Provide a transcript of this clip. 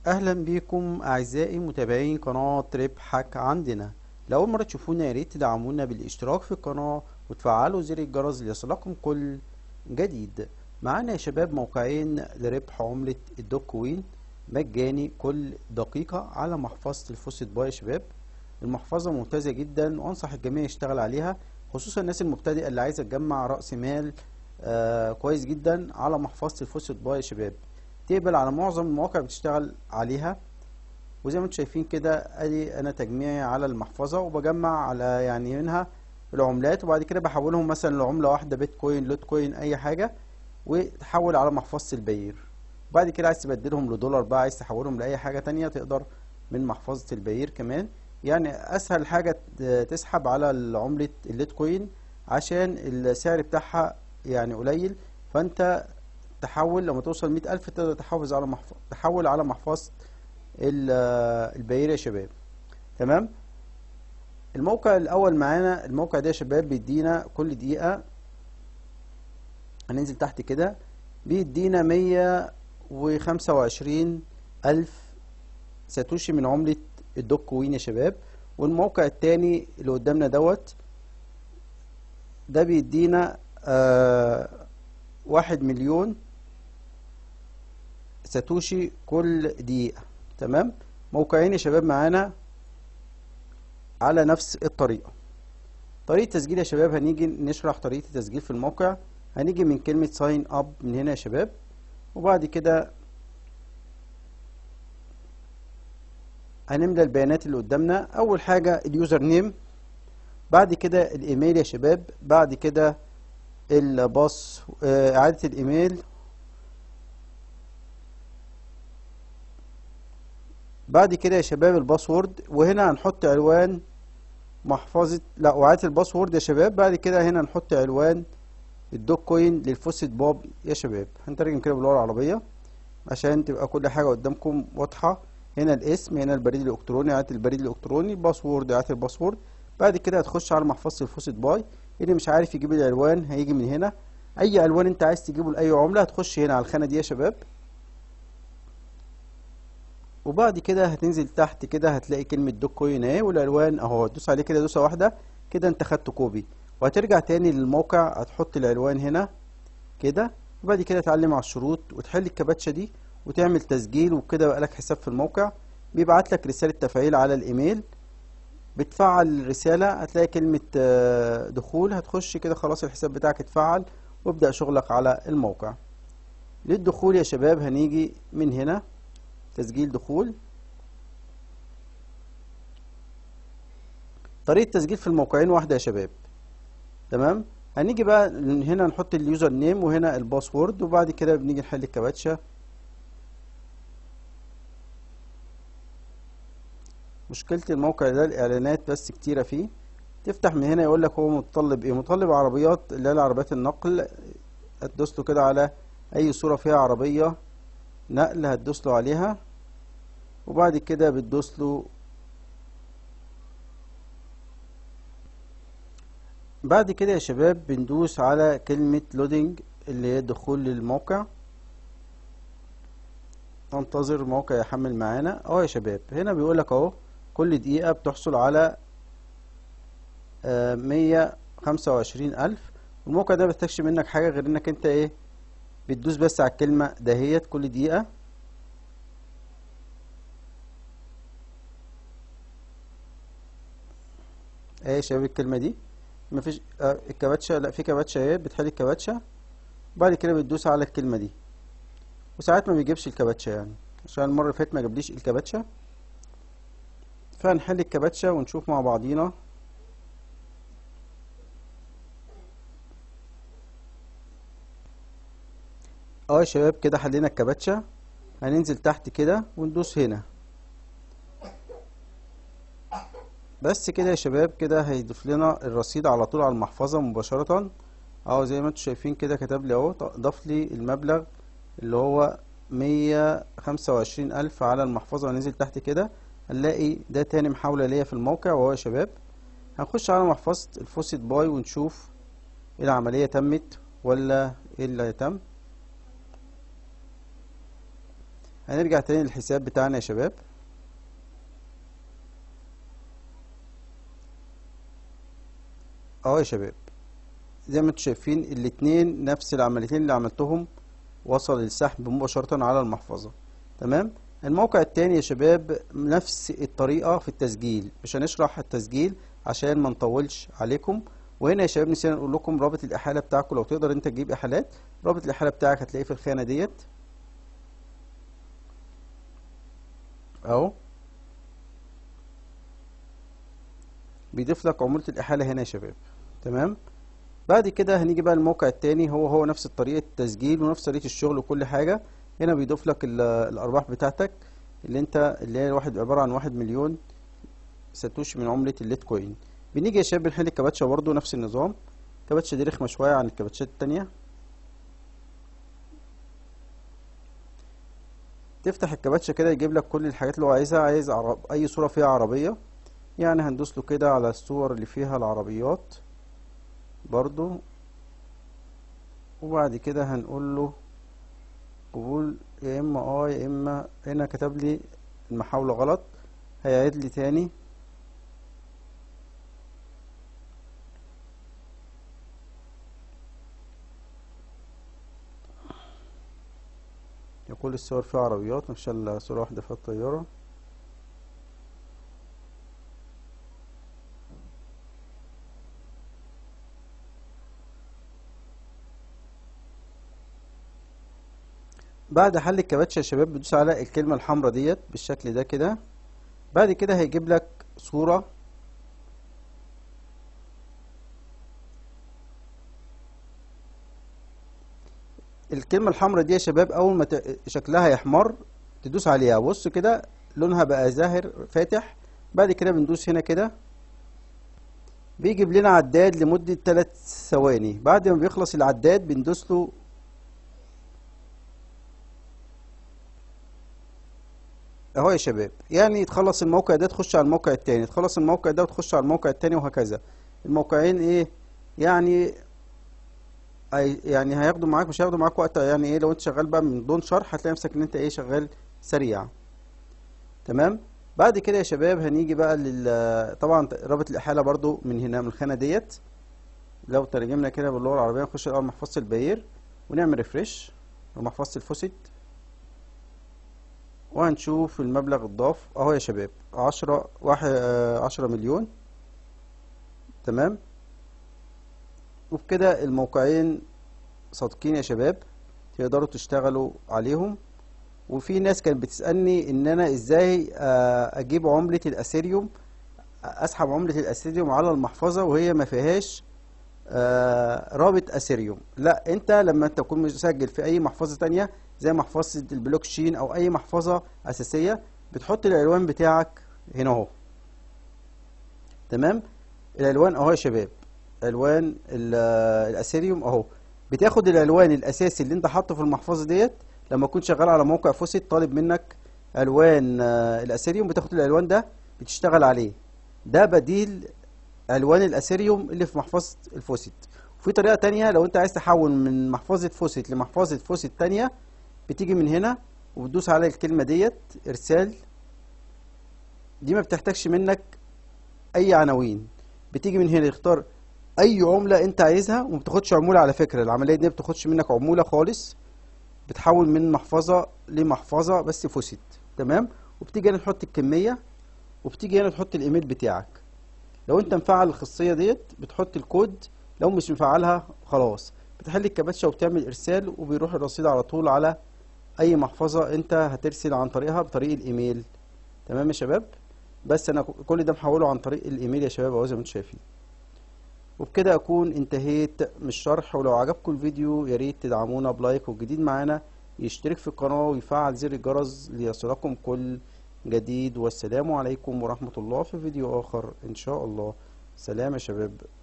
اهلا بيكم اعزائي متابعين قناة ربحك عندنا لأول مرة تشوفونا يا ريت تدعمونا بالاشتراك في القناة وتفعلوا زر الجرس ليصلكم كل جديد معانا يا شباب موقعين لربح عملة الدوج كوين مجاني كل دقيقة على محفظة الفوسيت باي يا شباب المحفظة ممتازة جدا وانصح الجميع يشتغل عليها خصوصا الناس المبتدئة اللي عايزة تجمع رأس مال آه كويس جدا على محفظة الفوسيت باي يا شباب تقبل على معظم المواقع بتشتغل عليها وزي ما انتم شايفين كده ادي انا تجميعي على المحفظة وبجمع على يعني منها العملات وبعد كده بحولهم مثلا لعملة واحدة بيتكوين لوتكوين اي حاجة وتحول على محفظة البير وبعد كده عايز تبدلهم لدولار بقى عايز تحولهم لأي حاجة تانية تقدر من محفظة البير كمان يعني اسهل حاجة تسحب على عملة الليتكوين عشان السعر بتاعها يعني قليل فانت تحول لما توصل مئة ألف تقدر تحافظ على محفظة تحول على محفظة البير يا شباب تمام الموقع الأول معانا الموقع ده يا شباب بيدينا كل دقيقة هننزل تحت كده بيدينا مية وخمسة وعشرين ألف ساتوشي من عملة الدوج كوين يا شباب والموقع التاني اللي قدامنا دوت ده بيدينا آه واحد مليون ساتوشي كل دقيقة تمام موقعين يا شباب معانا على نفس الطريقة طريقة تسجيل يا شباب هنيجي نشرح طريقة التسجيل في الموقع هنيجي من كلمة ساين اب من هنا يا شباب وبعد كده هنملى البيانات اللي قدامنا اول حاجة اليوزر نيم بعد كده الايميل يا شباب بعد كده الباص اعادة الايميل بعد كده يا شباب الباسورد وهنا هنحط عنوان محفظة لا وعادة الباسورد يا شباب بعد كده هنا نحط عنوان الدوج كوين للفوسيت باب يا شباب هنترجم كده باللغة العربية عشان تبقى كل حاجة قدامكم واضحة هنا الاسم هنا البريد الالكتروني عادة البريد الالكتروني باسورد عادة الباسورد بعد كده هتخش على محفظة الفوسيت باي اللي مش عارف يجيب العنوان هيجي من هنا اي عنوان انت عايز تجيبه لاي عملة هتخش هنا على الخانة دي يا شباب وبعد كده هتنزل تحت كده هتلاقي كلمة دوج كوين اهي والعنوان اهو تدوس عليه كده دوسة واحدة كده انت خدت كوبي وهترجع تاني للموقع هتحط العنوان هنا كده وبعد كده تعلم على الشروط وتحل الكباتشة دي وتعمل تسجيل وكده بقى لك حساب في الموقع بيبعت لك رسالة تفعيل على الايميل بتفعل الرسالة هتلاقي كلمة دخول هتخش كده خلاص الحساب بتاعك اتفعل وابدأ شغلك على الموقع للدخول يا شباب هنيجي من هنا تسجيل دخول طريقة تسجيل في الموقعين واحدة يا شباب تمام هنيجي بقى هنا نحط اليوزر نيم وهنا الباسورد وبعد كده بنيجي نحل الكباتشة مشكلة الموقع ده الإعلانات بس كتيرة فيه تفتح من هنا يقول لك هو متطلب ايه متطلب عربيات اللي هي عربيات النقل هتدوس له كده على أي صورة فيها عربية نقل هتدوس له عليها وبعد كده بتدوس له بعد كده يا شباب بندوس على كلمة لودينج اللي هي الدخول للموقع ننتظر الموقع يحمل معانا اهو يا شباب هنا بيقول لك اهو كل دقيقة بتحصل على مية خمسة وعشرين ألف والموقع ده مبيحتاجش منك حاجة غير انك انت ايه بتدوس بس على الكلمة دهيت كل دقيقة ايه يا شباب الكلمة دي مفيش آه الكباتشة لا في كباتشة اهي بتحل الكباتشة وبعد كده بتدوس على الكلمة دي وساعات ما بيجيبش الكباتشة يعني عشان المرة اللي فاتت ما جابليش الكباتشة فهنحل الكباتشة ونشوف مع بعضينا اه يا شباب كده حلينا الكباتشة هننزل تحت كده وندوس هنا بس كده يا شباب كده هيضيف لنا الرصيد على طول على المحفظة مباشرة اهو زي ما انتم شايفين كده كتب لي اهو ضاف لي المبلغ اللي هو مية خمسة وعشرين ألف على المحفظة وننزل تحت كده هنلاقي ده تاني محاولة ليا في الموقع وهو يا شباب هنخش على محفظة الفوسيت باي ونشوف العملية تمت ولا ايه اللي هيتم هنرجع تاني للحساب بتاعنا يا شباب اهو يا شباب زي ما انتم شايفين الاتنين نفس العمليتين اللي عملتهم وصل السحب مباشرة على المحفظة تمام الموقع التاني يا شباب نفس الطريقة في التسجيل مش هنشرح التسجيل عشان ما نطولش عليكم وهنا يا شباب نسينا نقول لكم رابط الإحالة بتاعكم لو تقدر انت تجيب إحالات رابط الإحالة بتاعك هتلاقيه في الخانة ديت اهو بيضيف لك عمولة الإحالة هنا يا شباب تمام بعد كده هنيجي بقى الموقع التاني هو هو نفس طريقة التسجيل ونفس طريقة الشغل وكل حاجة هنا بيضيف لك ال- الأرباح بتاعتك اللي انت اللي هي واحد عبارة عن واحد مليون ساتوشي من عملة الليتكوين بنيجي يا شباب بنحل الكباتشة برضه نفس النظام الكباتشة دي رخمة شوية عن الكباتشات التانية تفتح الكباتشة كده يجيب لك كل الحاجات اللي هو عايزها عايز عرب... أي صورة فيها عربية يعني هندوس له كده على الصور اللي فيها العربيات برضو وبعد كده هنقول له قبول يا اما اه يا اما هنا كتب لي المحاولة غلط هيعيد لي تاني يقول الصور فيها عربيات مفيش الا صورة واحدة فيها الطيارة بعد حل الكباتشة يا شباب بتدوس على الكلمة الحمراء ديت بالشكل ده كده بعد كده هيجيب لك صورة الكلمة الحمراء دي يا شباب أول ما ت- شكلها يحمر تدوس عليها بص كده لونها بقى زاهر فاتح بعد كده بندوس هنا كده بيجيب لنا عداد لمدة 3 ثواني بعد ما بيخلص العداد بندوس له اهو يا شباب يعني تخلص الموقع ده تخش على الموقع التاني تخلص الموقع ده وتخش على الموقع التاني وهكذا الموقعين ايه يعني أي يعني هياخدوا معاك مش هياخدوا معاك وقت يعني ايه لو انت شغال بقى من دون شرح هتلاقي نفسك ان انت ايه شغال سريع تمام بعد كده يا شباب هنيجي بقى لل طبعا رابط الإحالة برضو من هنا من الخانة ديت لو ترجمنا كده باللغة العربية نخش الأول محفظة البير ونعمل ريفرش ومحفظة الفوسيت وهنشوف المبلغ الضاف اهو يا شباب عشرة واحد آه، عشرة مليون تمام وبكده الموقعين صادقين يا شباب تقدروا تشتغلوا عليهم وفي ناس كانت بتسألني ان انا ازاي آه، اجيب عملة الاسيريوم اسحب عملة الاسيريوم على المحفظة وهي ما فيهاش آه، رابط اسيريوم لا انت لما انت تكون مسجل في اي محفظة تانية زي محفظة البلوك تشين او اي محفظة اساسية بتحط العنوان بتاعك هنا اهو تمام العنوان اهو يا شباب عنوان ال- الاسيريوم اهو بتاخد العنوان الاساسي اللي انت حاطه في المحفظة ديت لما تكون شغال على موقع فوسيت طالب منك عنوان آه، الاسيريوم بتاخد العنوان ده بتشتغل عليه ده بديل عنوان الاسيريوم اللي في محفظة الفوسيت وفي طريقة تانية لو انت عايز تحول من محفظة فوسيت لمحفظة فوسيت تانية بتيجي من هنا وبتدوس على الكلمة ديت ارسال دي ما بتحتاجش منك اي عناوين بتيجي من هنا تختار اي عملة انت عايزها وما بتاخدش عمولة على فكرة العملية دي ما بتاخدش منك عمولة خالص بتحول من محفظة لمحفظة بس فوسيت تمام وبتيجي هنا تحط الكمية وبتيجي هنا تحط الايميل بتاعك لو انت مفعل الخاصية ديت بتحط الكود لو مش مفعلها خلاص بتحل الكباتشة وبتعمل ارسال وبيروح الرصيد على طول على اي محفظة انت هترسل عن طريقها بطريق الايميل تمام يا شباب بس انا كل ده محوله عن طريق الايميل يا شباب اهو زي ما انتم شايفين وبكده اكون انتهيت من الشرح ولو عجبكم الفيديو يا ريت تدعمونا بلايك والجديد معانا يشترك في القناة ويفعل زر الجرس ليصلكم كل جديد والسلام عليكم ورحمة الله في فيديو آخر إن شاء الله سلام يا شباب